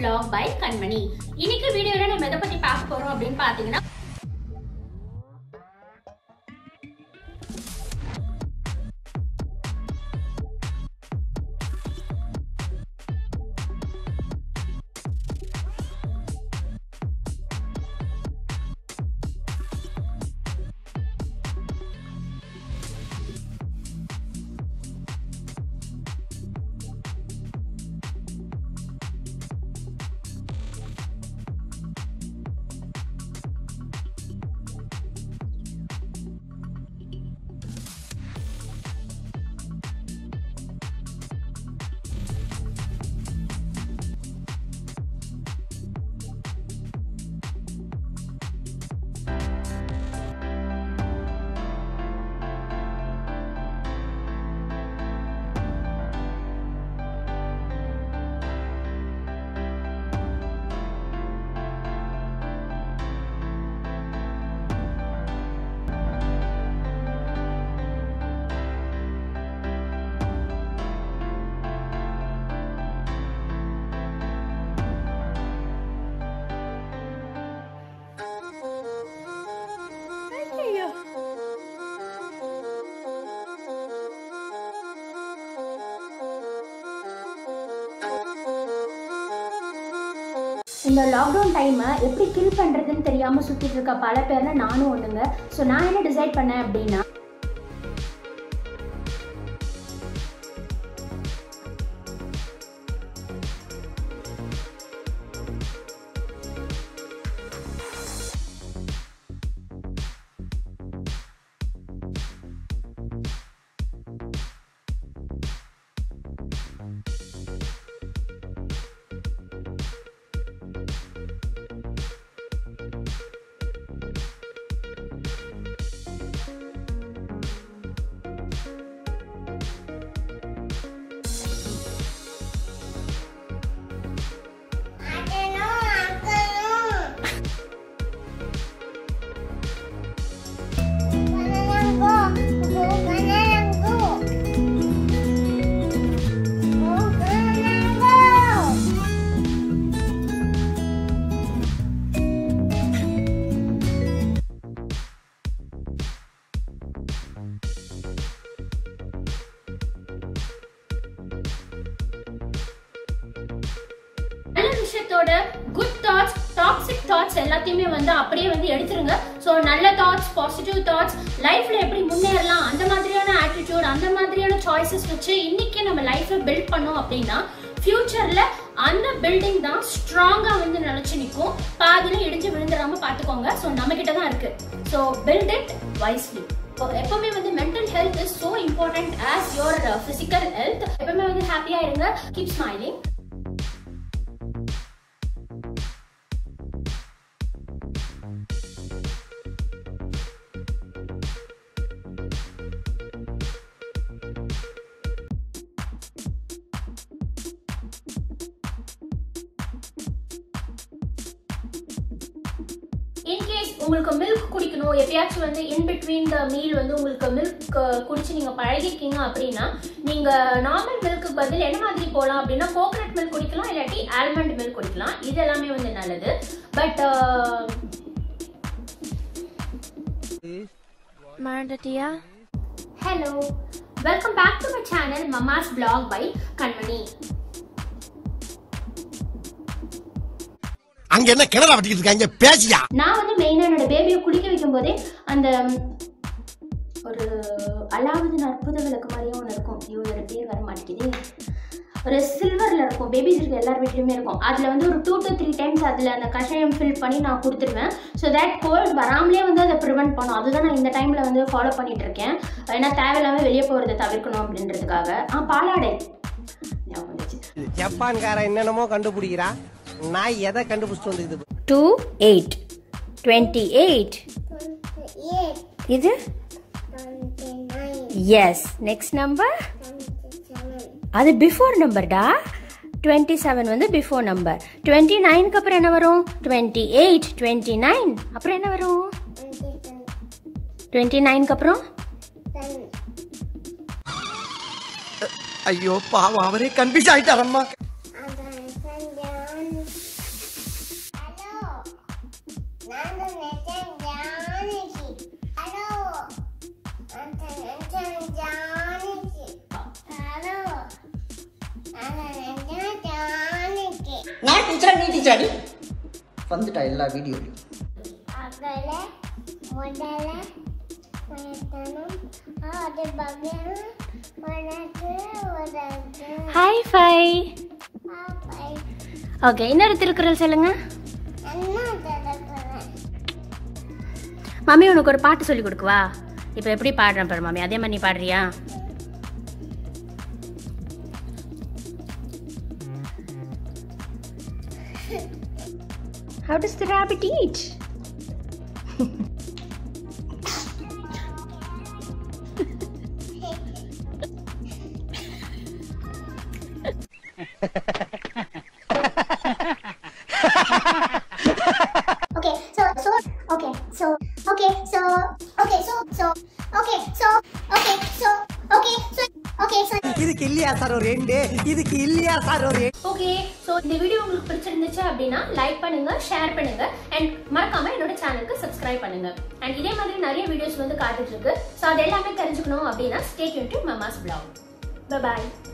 vlog by கண்மணி இன்னைக்கு வீடியோல நம்ம எதை பத்தி பார்க்க போறோம் அப்படின்னு பாத்தீங்கன்னா இந்த லாக்டவுன் டைமை எப்படி கில் பண்ணுறதுன்னு தெரியாமல் சுற்றிட்டு இருக்க பல பேரில் நானும் ஒன்றுங்க ஸோ நான் என்ன டிசைட் பண்ணேன் அப்படின்னா நல்ல விஷயத்தோட குட் தாட்ஸ் டாக்ஸிக் தாட்ஸ் எல்லாத்தையுமே வந்து அப்படியே வந்து எடுத்துருங்க ஸோ நல்ல தாட்ஸ் பாசிட்டிவ் தாட்ஸ் லைஃப்ல எப்படி முன்னேறலாம் அந்த மாதிரியான ஆட்டிடியூட் அந்த மாதிரியான சாய்ஸஸ் வச்சு இன்னைக்கு நம்ம லைஃப்பை பில்ட் பண்ணோம் அப்படின்னா ஃபியூச்சர்ல அந்த பில்டிங் தான் ஸ்ட்ராங்கா வந்து நினைச்சு நிற்கும் பாதியில இடிஞ்சு விழுந்துடாம பார்த்துக்கோங்க ஸோ நம்ம கிட்ட தான் இருக்கு ஸோ பில்ட் இட் வைஸ்லி எப்பவுமே வந்து mental health is so important as your physical health எப்பவுமே வந்து ஹாப்பியா இருங்க கீப் ஸ்மைலிங் இன்கேஸ் உங்களுக்கு மில்க் குடிக்கணும் எப்பயாச்சும் வந்து இன் பிட்வீன் த மீல் வந்து உங்களுக்கு மில்க் குடிச்சு நீங்க பழகிருக்கீங்க அப்படின்னா நீங்க நார்மல் மில்க்கு பதில் என்ன மாதிரி போகலாம் அப்படின்னா கோகனட் மில்க் குடிக்கலாம் இல்லாட்டி ஆல்மண்ட் மில்க் குடிக்கலாம் இது எல்லாமே வந்து நல்லது பட் மறந்துட்டியா hello welcome back to my channel mama's blog by Kanmani அங்க என்ன கிணறா வட்டிக்கிட்டு இருக்காங்க பேசியா நான் வந்து மெயினாக என்னோட பேபியை குடிக்க வைக்கும் போதே அந்த ம், ஒரு அலாவுதீன் அற்புத விளக்கு மாதிரியும் ஒன்று இருக்கும் ஐயோ ஒரு பேர் வர மாட்டேங்குது ஒரு சில்வரில் இருக்கும் பேபிஸ் இருக்க எல்லார் வீட்லையுமே இருக்கும் அதில் வந்து ஒரு டூ டு த்ரீ டைம்ஸ் அதில் அந்த கஷாயம் ஃபில் பண்ணி நான் கொடுத்துருவேன் ஸோ தட் கோல்ட் வராமலே வந்து அதை ப்ரிவென்ட் பண்ணும் அதுதான் நான் இந்த டைமில் வந்து ஃபாலோ பண்ணிட்டு இருக்கேன் ஏன்னா தேவையில்லாமல் வெளியே போகிறத தவிர்க்கணும் அப்படின்றதுக்காக ஆ பாலாடை ஞாபகம் வந்துச்சு. ஜப்பான்காரன் என்னென்னமோ கண்டுபிடிக்கிறா நான் எதை கண்டுபிடிச்சிட்டு வந்துக்குது டூ எயிட் டுவெண்ட்டி எயிட் இது எஸ் நெக்ஸ்ட் நம்பர் அது பிஃபோர் நம்பர்டா டுவெண்ட்டி செவன் வந்து பிஃபோர் நம்பர் டுவெண்ட்டி நைனுக்கு அப்புறம் என்ன வரும் டுவெண்ட்டி எயிட் டுவெண்ட்டி நைன் அப்புறம் என்ன வரும் டுவெண்ட்டி நைனுக்கு அப்புறம் ஐயோ பாவம் அவரே கன்ஃபியூஸ் ஆயிட்டாரம்மா நான் டீச்சரா நீ டீச்சராடி வந்துட்டா எல்லா வீடியோலையும் அகல முதல வயத்தனம் அது பகல் உனக்கு உனக்கு ஹாய் ஃபை பாப்பை ஓகே இன்னொரு திருக்குறள் சொல்லுங்க என்ன திறக்கிறேன் மம்மி உனக்கு ஒரு பாட்டு சொல்லி கொடுக்குவா இப்போ எப்படி பாடுறேன் பாரு மம்மி அதே மாதிரி நீ பாடுறியா How does the rabbit eat? Okay, so so okay, so okay, so okay, so so okay, so okay, so okay, so okay, so இதுக்கு இல்லையா சார் ஒரு ரெண்டு இதுக்கு இல்லையா சார் ஒரு ஓகே ஸோ இந்த வீடியோ உங்களுக்கு பிடிச்சிருந்துச்சு அப்படின்னா லைக் பண்ணுங்க ஷேர் பண்ணுங்க அண்ட் மறக்காம என்னோட சேனலுக்கு சப்ஸ்கிரைப் பண்ணுங்க அண்ட் இதே மாதிரி நிறைய வீடியோஸ் வந்து காத்துட்டு இருக்கு ஸோ அது எல்லாமே தெரிஞ்சுக்கணும் அப்படின்னா stay tuned to mama's blog bye